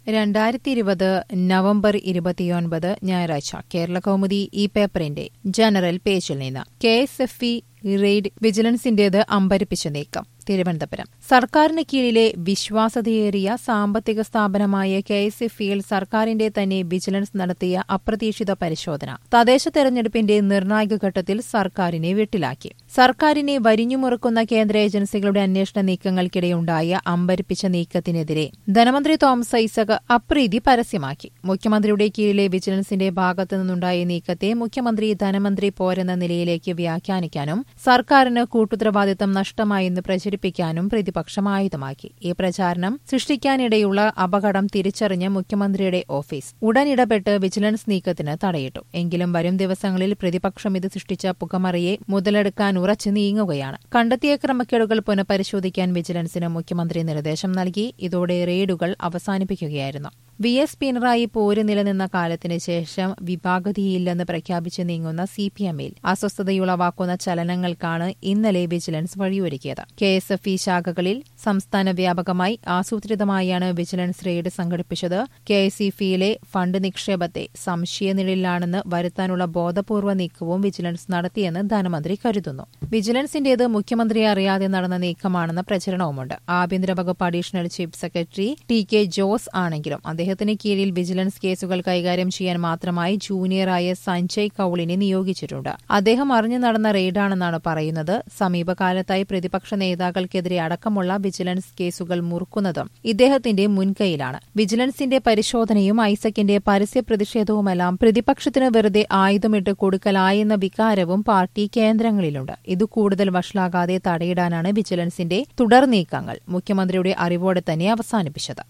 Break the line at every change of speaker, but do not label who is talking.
രണ്ടായിരത്തി ഇരുപത് നവംബർ ഇരുപത്തിയൊൻപത് ഞായറാഴ്ച കേരള കൗമുദി ഈ പേപ്പറിന്റെ ജനറൽ പേജിൽ നിന്ന് K S F E raid വിജിലൻസിന്റേത് അമ്പരിപ്പിച്ച നീക്കം തിരുവനന്തപുരം സർക്കാരിന് കീഴിലെ വിശ്വാസതയേറിയ സാമ്പത്തിക സ്ഥാപനമായ കെ എസ് എഫ് ഇയിൽ സർക്കാരിന്റെ തന്നെ വിജിലൻസ് നടത്തിയ അപ്രതീക്ഷിത പരിശോധന തദ്ദേശ തെരഞ്ഞെടുപ്പിന്റെ നിർണായക ഘട്ടത്തിൽ സർക്കാരിനെ വെട്ടിലാക്കി സർക്കാരിനെ വരിഞ്ഞുമുറുക്കുന്ന കേന്ദ്ര ഏജൻസികളുടെ അന്വേഷണ നീക്കങ്ങൾക്കിടെയുണ്ടായ അമ്പരിപ്പിച്ച നീക്കത്തിനെതിരെ ധനമന്ത്രി തോമസ് ഐസക് അപ്രീതി പരസ്യമാക്കി മുഖ്യമന്ത്രിയുടെ കീഴിലെ വിജിലൻസിന്റെ ഭാഗത്തു നിന്നുണ്ടായ നീക്കത്തെ മുഖ്യമന്ത്രി ധനമന്ത്രി പോരെന്ന നിലയിലേക്ക് വ്യാഖ്യാനിക്കാനും സർക്കാരിന് കൂട്ടുത്തരവാദിത്തം നഷ്ടമായെന്ന് പ്രചരിപ്പിക്കാനും പ്രതിപക്ഷം ആയുധമാക്കി ഈ പ്രചാരണം സൃഷ്ടിക്കാനിടയുള്ള അപകടം തിരിച്ചറിഞ്ഞ മുഖ്യമന്ത്രിയുടെ ഓഫീസ് ഉടൻ ഇടപെട്ട് വിജിലൻസ് നീക്കത്തിന് തടയിട്ടു എങ്കിലും വരും ദിവസങ്ങളിൽ പ്രതിപക്ഷം ഇത് സൃഷ്ടിച്ച പുകമറയെ മുതലെടുക്കാൻ ഉറച്ചു നീങ്ങുകയാണ് കണ്ടെത്തിയ ക്രമക്കേടുകൾ പുനഃപരിശോധിക്കാൻ വിജിലൻസിന് മുഖ്യമന്ത്രി നിർദ്ദേശം നൽകി ഇതോടെ റെയ്ഡുകൾ അവസാനിപ്പിക്കുകയായിരുന്നു വി എസ് പിണറായി പോര് നിലനിന്ന കാലത്തിന് ശേഷം വിഭാഗതിയില്ലെന്ന് പ്രഖ്യാപിച്ച് നീങ്ങുന്ന സി പി എമ്മിൽ അസ്വസ്ഥതയുളവാക്കുന്ന ചലനങ്ങൾക്കാണ് ഇന്നലെ വിജിലൻസ് വഴിയൊരുക്കിയത് കെ എസ് എഫ് ഇ ശാഖകളിൽ സംസ്ഥാന വ്യാപകമായി ആസൂത്രിതമായാണ് വിജിലൻസ് റെയ്ഡ് സംഘടിപ്പിച്ചത് കെ എസ് ഇ ഫിയിലെ ഫണ്ട് നിക്ഷേപത്തെ സംശയനിഴലിലാണെന്ന് വരുത്താനുള്ള ബോധപൂർവ്വ നീക്കവും വിജിലൻസ് നടത്തിയെന്ന് ധനമന്ത്രി കരുതുന്നു വിജിലൻസിന്റേത് മുഖ്യമന്ത്രിയെ അറിയാതെ നടന്ന നീക്കമാണെന്ന പ്രചരണവുമുണ്ട് ആഭ്യന്തര വകുപ്പ് additional chief secretary T K Jose ആണെങ്കിലും അദ്ദേഹത്തിന് കീഴിൽ വിജിലൻസ് കേസുകൾ കൈകാര്യം ചെയ്യാൻ മാത്രമായി ജൂനിയറായ സഞ്ജയ് കൌളിനെ നിയോഗിച്ചിട്ടുണ്ട് അദ്ദേഹം അറിഞ്ഞു നടന്ന റെയ്ഡാണെന്നാണ് പറയുന്നത് സമീപകാലത്തായി പ്രതിപക്ഷ നേതാക്കൾക്കെതിരെ അടക്കമുള്ള വിജിലൻസ് കേസുകൾ മുറുക്കുന്നതും ഇദ്ദേഹത്തിന്റെ മുൻകൈയിലാണ് വിജിലൻസിന്റെ പരിശോധനയും ഐസക്കിന്റെ പരസ്യ പ്രതിഷേധവുമെല്ലാം പ്രതിപക്ഷത്തിന് വെറുതെ ആയുധമിട്ട് കൊടുക്കലായെന്ന വികാരവും പാർട്ടി കേന്ദ്രങ്ങളിലുണ്ട് ഇത് കൂടുതൽ വഷളാകാതെ തടയിടാനാണ് വിജിലൻസിന്റെ തുടർ നീക്കങ്ങൾ മുഖ്യമന്ത്രിയുടെ അറിവോടെ തന്നെ അവസാനിപ്പിച്ചത്